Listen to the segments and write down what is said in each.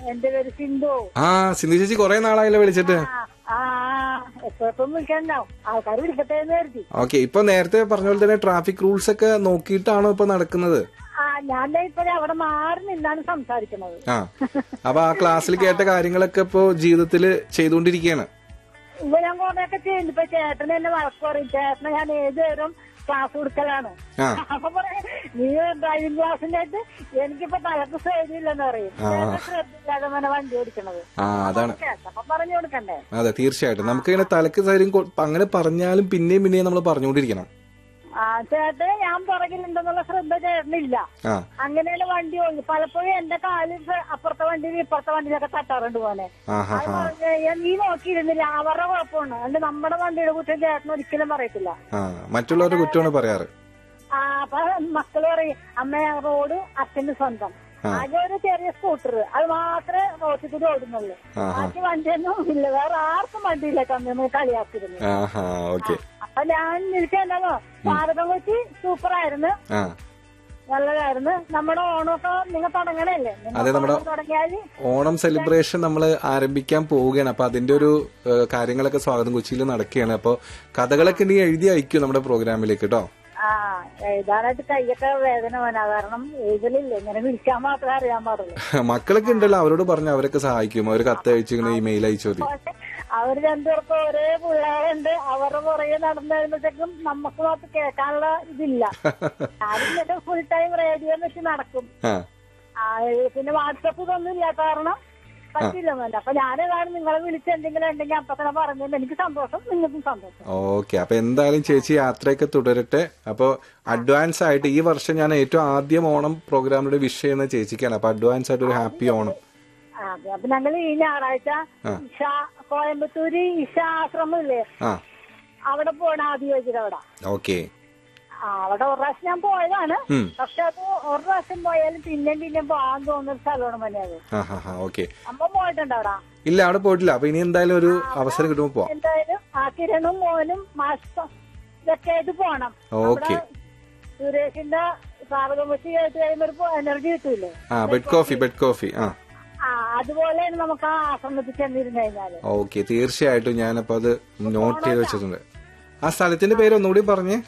എന്റെ പേര് സിന്ധു ആ സിന്ധു ചേച്ചി കുറെ നാളായല്ലോ വിളിച്ചിട്ട് ആ ആ എപ്പോഴൊന്നും വിളിക്കണ്ടാവും ആൾക്കാർ വിളിക്കട്ടെ എന്ന് കരുതി ഓക്കെ ഇപ്പൊ നേരത്തെ പറഞ്ഞ പോലെ തന്നെ ട്രാഫിക് റൂൾസ് ഒക്കെ നോക്കിയിട്ടാണോ ഇപ്പൊ നടക്കുന്നത് ആ ഞാൻ ദേ ഇപ്പൊ അവിടെ മാറി നിന്നാണ് സംസാരിക്കുന്നത് ആ അപ്പൊ ആ ക്ലാസ്സിൽ കേട്ട കാര്യങ്ങളൊക്കെ ഇപ്പൊ ജീവിതത്തില് ചെയ്തുകൊണ്ടിരിക്കുകയാണ് ഇപ്പൊ ഞാൻ കൊറേയൊക്കെ ചെയ്യുന്നു ഇപ്പൊ ചേട്ടന് എന്നെ വഴക്ക് പറയും ചേട്ടന് ഞാൻ ഏത് നേരം ക്ലാസ് കൊടുക്കലാണ് ആ. അപ്പൊ പറയും നീ ഡ്രൈവിംഗ് ക്ലാസ്സിന്റെ ആയിട്ട് എനിക്കിപ്പോ തലക്ക് ശ്രദ്ധയില്ലെന്ന് പറയും ചേട്ടൻ ശ്രദ്ധയില്ലാതെ തന്നെ വണ്ടി ഓടിക്കണത് ആ അതാണ് ചേട്ടപ്പൊ പറഞ്ഞു കൊടുക്കണ്ടേ അതെ തീർച്ചയായിട്ടും നമുക്ക് ഇങ്ങനെ തലക്ക് സൈര്യം കൊ- അങ്ങനെ പറഞ്ഞാലും പിന്നെയും പിന്നെയും നമ്മൾ പറഞ്ഞുകൊണ്ടിരിക്കണം ആ ചേട്ടന് ഞാൻ പുറകിലുണ്ടെന്നുള്ള ശ്രദ്ധ ചേട്ടനില്ല ആ അങ്ങനെയാണ് വണ്ടി ഓടി പലപ്പോഴും എന്റെ കാലിൽ അപ്പുറത്തെ വണ്ടിയിൽ ഇപ്പുറത്തെ വണ്ടിയിലൊക്കെ തട്ടാറുണ്ട് പോലെ ആ ഹാ അത് ഹാ പറഞ്ഞ് നീ നോക്കിയിരുന്നില്ല അവരുടെ കുഴപ്പമാണ് അതുകൊണ്ട് നമ്മുടെ വണ്ടിയുടെ കുറ്റം ചേട്ടൻ ഒരിക്കലും പറയത്തില്ല ആ മറ്റുള്ളവരുടെ കുറ്റമാണ് പറയാറ് ആ അപ്പൊ മക്കള് പറയും അമ്മ റോഡ് അച്ഛന്റെ സ്വന്തം ആകെ ഒരു ചെറിയ സ്കൂട്ടർ അത് മാത്രമേ റോഡിൽ കൂടി ഓടുന്നുള്ളൂ ആ ആ ബാക്കി വണ്ടിയൊന്നും ഇല്ല വേറെ ആർക്കും വണ്ടിയില്ല കമ്മി കളിയാക്കിയിരുന്നു ആ ഹാ ഓക്കെ അപ്പൊ ഞാൻ നിൽക്കണ്ടല്ലോ ഭാരതം കൊച്ചി സൂപ്പർ ആയിരുന്നു ആ നല്ലതായിരുന്നു നമ്മുടെ ഓണമൊക്കെ നിങ്ങൾ തുടങ്ങണല്ലേ നിങ്ങൾ അതെ, നമ്മുടെ- ഓണം തുടങ്ങിയാല് ഓണം സെലിബ്രേഷൻ നമ്മൾ ആരംഭിക്കാൻ പോവുകയാണ് അപ്പൊ അതിന്റെ ഒരു ഏഹ്, കാര്യങ്ങളൊക്കെ സ്വാഗതം കൊച്ചിയിൽ നടക്കുകയാണ് അപ്പൊ കഥകളൊക്കെ നീ എഴുതി അയക്കും നമ്മുടെ പ്രോഗ്രാമിലേക്ക് കേട്ടോ ആ എഴുതാനായിട്ട് കൈയൊക്കെ വേദന വേണം കാരണം എഴുതലില്ല ഇങ്ങനെ വിളിക്കാൻ മാത്രമേ അറിയാൻ പാടുള്ളൂ മക്കളൊക്കെ ഉണ്ടല്ലോ അവരോട് പറഞ്ഞ അവരൊക്കെ സഹായിക്കും അവർ കത്ത് അയച്ചു ഇങ്ങനെ ഇമെയിൽ അയച്ചു മതി പക്ഷെ അവർ രണ്ടുപേർക്കും ഒരേ പിള്ളേരുണ്ട് അവരുടെ പുറകെ നടന്നു വരുമ്പോഴത്തേക്കും നമുക്ക് മാത്രം കേൾക്കാനുള്ള ഇതില്ല ഞാനിങ്ങനെ ഫുൾ ടൈം റേഡിയോ വെച്ച് നടക്കും ആ ആ, പിന്നെ വാട്സപ്പ് ഇതൊന്നും ഇല്ല കാരണം പറ്റില്ല മോനെ അപ്പൊ ഞാനേതാണ് നിങ്ങളെ വിളിച്ച് എന്തെങ്കിലും ഉണ്ടെങ്കിൽ അപ്പൊ തന്നെ പറഞ്ഞത് എനിക്ക് സന്തോഷം നിങ്ങൾക്കും സന്തോഷം ഓക്കെ അപ്പൊ എന്തായാലും ചേച്ചി യാത്രയൊക്കെ തുടരട്ടെ അപ്പൊ അഡ്വാൻസ് ആയിട്ട് ഈ വർഷം ഞാൻ ഏറ്റവും ആദ്യം ഓണം പ്രോഗ്രാമിന്റെ വിഷയം എന്ന ചേച്ചിക്കാണ് അപ്പൊ അഡ്വാൻസ് ആയിട്ട് ഒരു ഹാപ്പി ഓണം ആ, അതെ അപ്പൊ ഞങ്ങൾ ഈ ഞായറാഴ്ച ഇഷ കോയമ്പത്തൂര് ഇഷ ആശ്രമം ഇല്ലേ ആ അവിടെ പോണ ആദ്യ അവിടെ ഓക്കെ ആ, അവിടെ ഒരു പ്രാവശ്യം ഞാൻ പോയതാണ് ഉം. പക്ഷെ അത് ഒരു പ്രാവശ്യം പോയാലും പിന്നെയും പിന്നെയും പോകാൻ തോന്നുന്ന ഒരു സ്ഥലമാണ് മനെ അത് ആ ഹാ ഹാ ഓക്കെ അമ്മ പോയിട്ടുണ്ട് അവിടെ ഇല്ല അവിടെ പോയിട്ടില്ല അപ്പൊ ഇനി എന്തായാലും ഒരു അവസരം കിട്ടുമ്പോൾ പോവാം എന്തായാലും ആ കിരണും മോനും മാസ്റ്റർ ഇതൊക്കെ ആയിട്ട് പോണം ഓക്കെ അവിടെ സുരേഷിന്റെ സാധകം വെച്ച് കേട്ട് കഴിയുമ്പോ ഒരു എനർജി കിട്ടൂലേ ആ ബെഡ് കോഫി ബെഡ് കോഫി ആ ആ അതുപോലെയാണ് നമുക്ക് ആ ആശ്രമത്തിൽ ചെന്നിരുന്നു കഴിഞ്ഞാല് ഓക്കെ തീർച്ചയായിട്ടും ഞാനപ്പോ അത് നോട്ട് ചെയ്ത് വെച്ചിട്ടുണ്ട് ആ സ്ഥലത്തിന്റെ പേര് ഒന്നുകൂടി പറഞ്ഞേ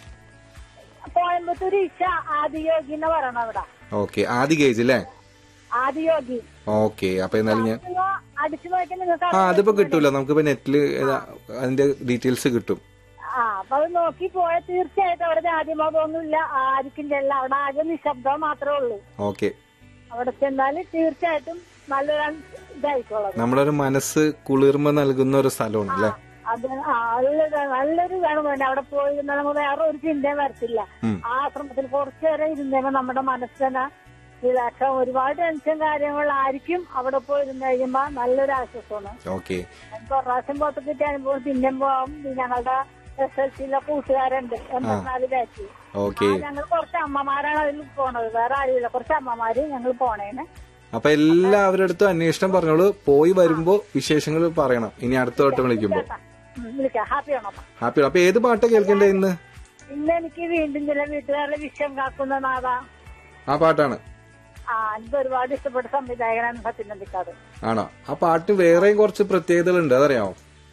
കോയമ്പത്തൂർ ഇഷ ആദിയോഗി എന്ന് പറയണം അവിടെ ഓക്കെ ആദ്യ ഗേജ് അല്ലേ ആദിയോഗി ഓക്കെ അപ്പൊ എന്നാലും ഞാൻ നിങ്ങൾ അടിച്ചു നോക്കിയാൽ നിങ്ങൾക്ക് ആ അതിപ്പോ കിട്ടൂല നമുക്കിപ്പോ നെറ്റില് അതിന്റെ ഡീറ്റെയിൽസ് കിട്ടും ആ അപ്പൊ അത് നോക്കി പോയാൽ തീർച്ചയായിട്ടും അവിടെ ജാതിമതമൊന്നുമില്ല ആർക്കും ചെല്ല അവിടെ ആകെ നിശബ്ദം മാത്രമേ ഉള്ളൂ ഓക്കെ അവിടെ ചെന്നാല് തീർച്ചയായിട്ടും നല്ലൊരു ഇതായിക്കോളത് നമ്മളൊരു മനസ്സ് കുളിർമ നൽകുന്ന ഒരു സ്ഥലമാണ് അല്ലേ അത് ആ, നല്ലൊരു നല്ലൊരു ഇതാണ് മോനെ അവിടെ പോയി ഇരുന്നാൽ നമുക്ക് വേറെ ഒരു ചിന്തയും വരത്തില്ല ഉം. ആ ആശ്രമത്തിൽ കുറച്ചു നേരം ഇരുന്നേ면 നമ്മുടെ മനസ്സിന് റിലാക്സ് ഒരുപാട് ടെൻഷൻ കാര്യങ്ങളായിരിക്കും അവിടെ പോയി ഇരുന്ന് കഴിയുമ്പോ നല്ലൊരു ആശ്വാസമാണ് ഓക്കെ എനിക്ക് ഒരു പ്രാവശ്യം പുറത്ത് കിട്ടിയ അനുഭവം പിന്നെ പോകാം ഞങ്ങളുടെ എസ് എൽ സിയിലെ കൂട്ടുകാരുണ്ട് എൺപത്തിനാല് ബാച്ച് ഓക്കെ ഞങ്ങൾ കുറച്ച് അമ്മമാരാണ് അതിൽ പോണത് വേറെ ആരുമില്ല കുറച്ച് അമ്മമാര് ഞങ്ങൾ പോണേന് അപ്പൊ എല്ലാവരുടെ അടുത്തും അന്വേഷണം പറഞ്ഞോളൂ പോയി വരുമ്പോ വിശേഷങ്ങൾ പറയണം ഇനി അടുത്ത വട്ടം വിളിക്കുമ്പോ ഉം, വിളിക്കാം ഹാപ്പിയാണോ ഹാപ്പി അപ്പൊ ഏത് പാട്ടാ കേൾക്കണ്ടേ ഇന്ന് ഇന്ന് എനിക്ക് വീണ്ടും ചില വീട്ടുകാരുടെ വിഷം കാക്കുന്ന നാഥ ആ പാട്ടാണ് ആ എനിക്ക് ഒരുപാട് ഇഷ്ടപ്പെട്ട സംവിധായകനാണ് സത്യനന്ദിക്കാട് ആണോ ആ പാട്ടിന് വേറെയും കുറച്ച് പ്രത്യേകതകളുണ്ട് അതറിയാമോ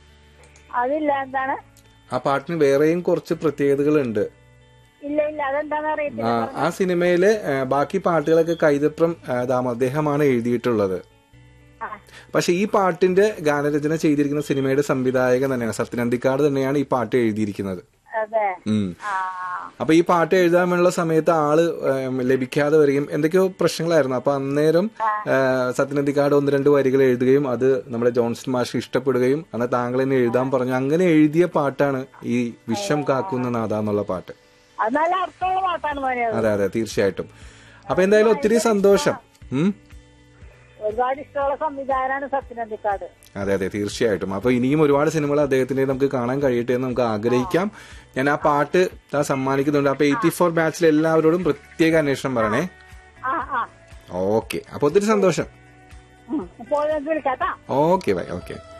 അതില്ല എന്താണ് ആ പാട്ടിന് വേറെയും കുറച്ച് പ്രത്യേകതകളുണ്ട് ഇല്ല ഇല്ല അതെന്താന്ന് അറിയത്തില്ല ആ, ആ സിനിമയില് ഏ, ബാക്കി പാട്ടുകളൊക്കെ കൈതപ്രം ഏ, ദാമ അദ്ദേഹമാണ് എഴുതിയിട്ടുള്ളത് ആ, പക്ഷെ ഈ പാട്ടിന്റെ ഗാനരചന ചെയ്തിരിക്കുന്ന സിനിമയുടെ സംവിധായകൻ തന്നെയാണ് സത്യനന്ദിക്കാട് തന്നെയാണ് ഈ പാട്ട് എഴുതിയിരിക്കുന്നത് അതെ ഉം ആ അപ്പൊ ഈ പാട്ട് എഴുതാനുള്ള സമയത്ത് ആള് ഏം, ലഭിക്കാതെ വരികയും എന്തൊക്കെയോ പ്രശ്നങ്ങളായിരുന്നു അപ്പൊ അന്നേരം ഏ, സത്യനന്ദിക്കാട് ഒന്ന് രണ്ട് വരികൾ എഴുതുകയും അത് നമ്മുടെ ജോൺസൺ മാഷ് ഇഷ്ടപ്പെടുകയും അന്ന് താങ്കൾ തന്നെ എഴുതാൻ പറഞ്ഞു അങ്ങനെ എഴുതിയ പാട്ടാണ് ഈ വിഷം കാക്കുന്ന നാഥ എന്നുള്ള പാട്ട് അത് നല്ല അർത്ഥമുള്ള പാട്ടാണ് മോനെ അത്. അതെ അതെ തീർച്ചയായിട്ടും അപ്പൊ എന്തായാലും ഒത്തിരി സന്തോഷം ഉം ഒരുപാട് ഇഷ്ടമുള്ള സംവിധായകനാണ് സത്യനന്ദിക്കാട് അതെ അതെ തീർച്ചയായിട്ടും അപ്പൊ ഇനിയും ഒരുപാട് സിനിമകൾ അദ്ദേഹത്തിന്റെ നമുക്ക് കാണാൻ കഴിയട്ടെ എന്ന് നമുക്ക് ആഗ്രഹിക്കാം ഞാൻ ആ പാട്ട് താ സമ്മാനിക്കുന്നുണ്ട് അപ്പൊ എയ്റ്റി ഫോർ ബാച്ചിലെ എല്ലാവരോടും പ്രത്യേക അന്വേഷണം പറയണേ ആ ആ ഓക്കെ അപ്പൊ ഒത്തിരി സന്തോഷം ഉം. ഇപ്പോൾ വിളിക്കാട്ടാ ഓക്കെ ബൈ ഓക്കെ